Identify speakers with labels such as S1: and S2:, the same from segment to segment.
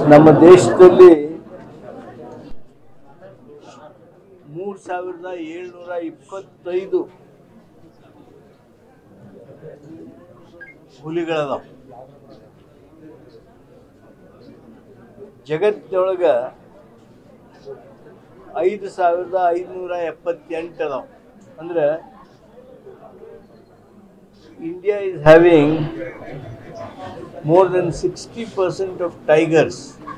S1: ನಮ್ಮ ದೇಶದಲ್ಲಿ ಮೂರು ಸಾವಿರದ ಏಳ್ನೂರ ಇಪ್ಪತ್ತೈದು ಹುಲಿಗಳದಾವ ಜಗತ್ತಿನೊಳಗ ಐದು ಸಾವಿರದ ಐದುನೂರ ಎಪ್ಪತ್ತೆಂಟು ಅದಾವ ಅಂದ್ರೆ India is having more than 60% of tigers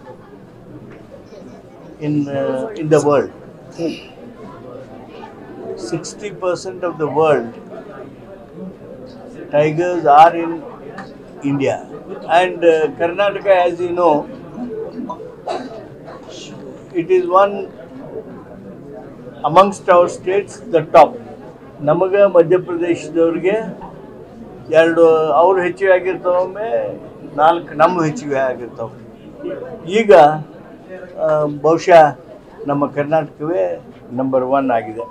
S1: in uh, in the world 60% of the world tigers are in india and uh, karnataka as you know it is one amongst our states the top ನಮಗೆ ಮಧ್ಯಪ್ರದೇಶದವ್ರಿಗೆ ಎರಡು ಅವ್ರು ಹೆಚ್ಚಿಗೆ ಆಗಿರ್ತಾವೊಮ್ಮೆ ನಾಲ್ಕು ನಮ್ಮ ಹೆಚ್ಚಿಗೆ ಆಗಿರ್ತಾವೆ ಈಗ ಆ, ಬಹುಶಃ ನಮ್ಮ ಕರ್ನಾಟಕವೇ ನಂಬರ್ ಒನ್ ಆಗಿದೆ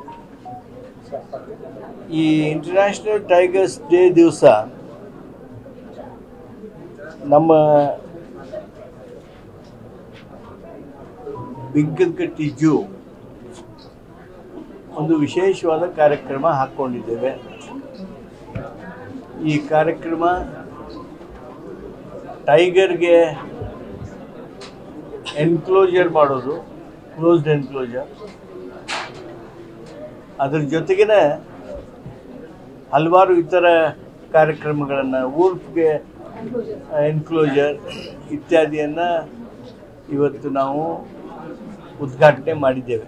S1: ಈ ಇಂಟರ್ನ್ಯಾಷನಲ್ ಟೈಗರ್ಸ್ ಡೇ ದಿವಸ ನಮ್ಮ ಬಿಂಕದಕಟ್ಟಿ ಜೂ ಒಂದು ವಿಶೇಷವಾದ ಕಾರ್ಯಕ್ರಮ ಹಾಕ್ಕೊಂಡಿದ್ದೇವೆ ಈ ಕಾರ್ಯಕ್ರಮ ಟೈಗರ್ಗೆ ಎನ್ಕ್ಲೋಜರ್ ಮಾಡೋದು ಕ್ಲೋಸ್ಡ್ ಎನ್ಕ್ಲೋಜರ್ ಅದ್ರ ಜೊತೆಗಿನ ಹಲವಾರು ಇತರ ಕಾರ್ಯಕ್ರಮಗಳನ್ನು ಊರ್ಫ್ಗೆ ಎನ್ಕ್ಲೋಜರ್ ಇತ್ಯಾದಿಯನ್ನು ಇವತ್ತು ನಾವು ಉದ್ಘಾಟನೆ ಮಾಡಿದ್ದೇವೆ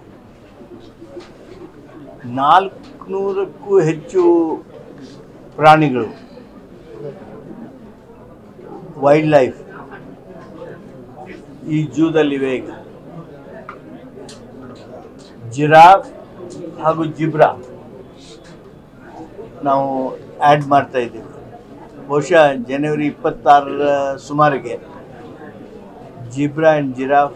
S1: ನಾಲ್ಕುನೂರಕ್ಕೂ ಹೆಚ್ಚು ಪ್ರಾಣಿಗಳು ವೈಲ್ಡ್ ಲೈಫ್ ಈ ಜೂದಲ್ಲಿವೆ ಈಗ ಜಿರಾಫ್ ಹಾಗೂ ಜಿಬ್ರಾ ನಾವು ಆ್ಯಡ್ ಮಾಡ್ತಾ ಇದ್ದೀವಿ ಬಹುಶಃ ಜನವರಿ ಇಪ್ಪತ್ತಾರರ ಸುಮಾರಿಗೆ ಜಿಬ್ರಾ ಆ್ಯಂಡ್ ಜಿರಾಫ್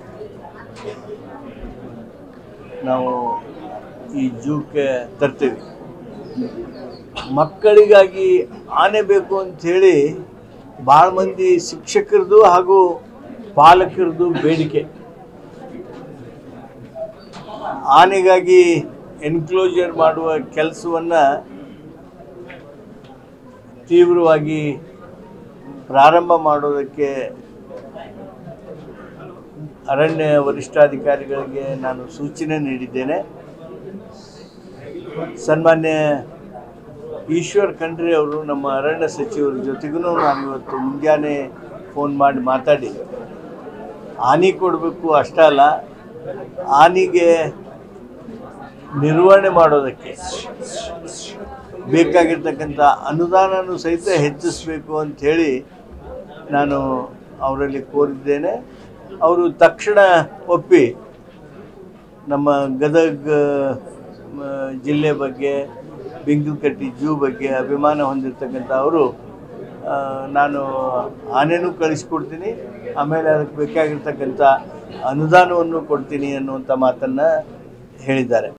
S1: ನಾವು ಈ ಜೂಕ್ಕೆ ತರ್ತೀವಿ ಮಕ್ಕಳಿಗಾಗಿ ಆನೆ ಬೇಕು ಅಂಥೇಳಿ ಭಾಳ ಮಂದಿ ಶಿಕ್ಷಕರದು ಹಾಗೂ ಪಾಲಕರದು ಬೇಡಿಕೆ ಆನೆಗಾಗಿ ಎನ್ಕ್ಲೋಜರ್ ಮಾಡುವ ಕೆಲಸವನ್ನು ತೀವ್ರವಾಗಿ ಪ್ರಾರಂಭ ಮಾಡೋದಕ್ಕೆ ಅರಣ್ಯ ವರಿಷ್ಠಾಧಿಕಾರಿಗಳಿಗೆ ನಾನು ಸೂಚನೆ ನೀಡಿದ್ದೇನೆ ಸನ್ಮಾನ್ಯ ಈಶ್ವರ್ ಖಂಡ್ರೆ ಅವರು ನಮ್ಮ ಅರಣ್ಯ ಸಚಿವರ ಜೊತೆಗೂ ನಾನು ಇವತ್ತು ಮುಂಜಾನೆ ಫೋನ್ ಮಾಡಿ ಮಾತಾಡಿ ಹಾನಿ ಕೊಡಬೇಕು ಅಷ್ಟೇ ಅಲ್ಲ ಹಾನಿಗೆ ನಿರ್ವಹಣೆ ಮಾಡೋದಕ್ಕೆ ಬೇಕಾಗಿರ್ತಕ್ಕಂಥ ಅನುದಾನನೂ ಸಹಿತ ಹೆಚ್ಚಿಸಬೇಕು ಅಂಥೇಳಿ ನಾನು ಅವರಲ್ಲಿ ಕೋರಿದ್ದೇನೆ ಅವರು ತಕ್ಷಣ ಒಪ್ಪಿ ನಮ್ಮ ಗದಗ ಮ, ಜಿಲ್ಲೆ ಬಗ್ಗೆ ಬಿಂಗಲ್ಕಟ್ಟಿ ಜೂ ಬಗ್ಗೆ ಅಭಿಮಾನ ಹೊಂದಿರತಕ್ಕಂಥ ಅವರು ಆ, ನಾನು ಆನೆನೂ ಕಳಿಸ್ಕೊಡ್ತೀನಿ ಆಮೇಲೆ ಅದಕ್ಕೆ ಬೇಕಾಗಿರ್ತಕ್ಕಂಥ ಅನುದಾನವನ್ನು ಕೊಡ್ತೀನಿ ಅನ್ನುವಂಥ ಮಾತನ್ನು ಹೇಳಿದ್ದಾರೆ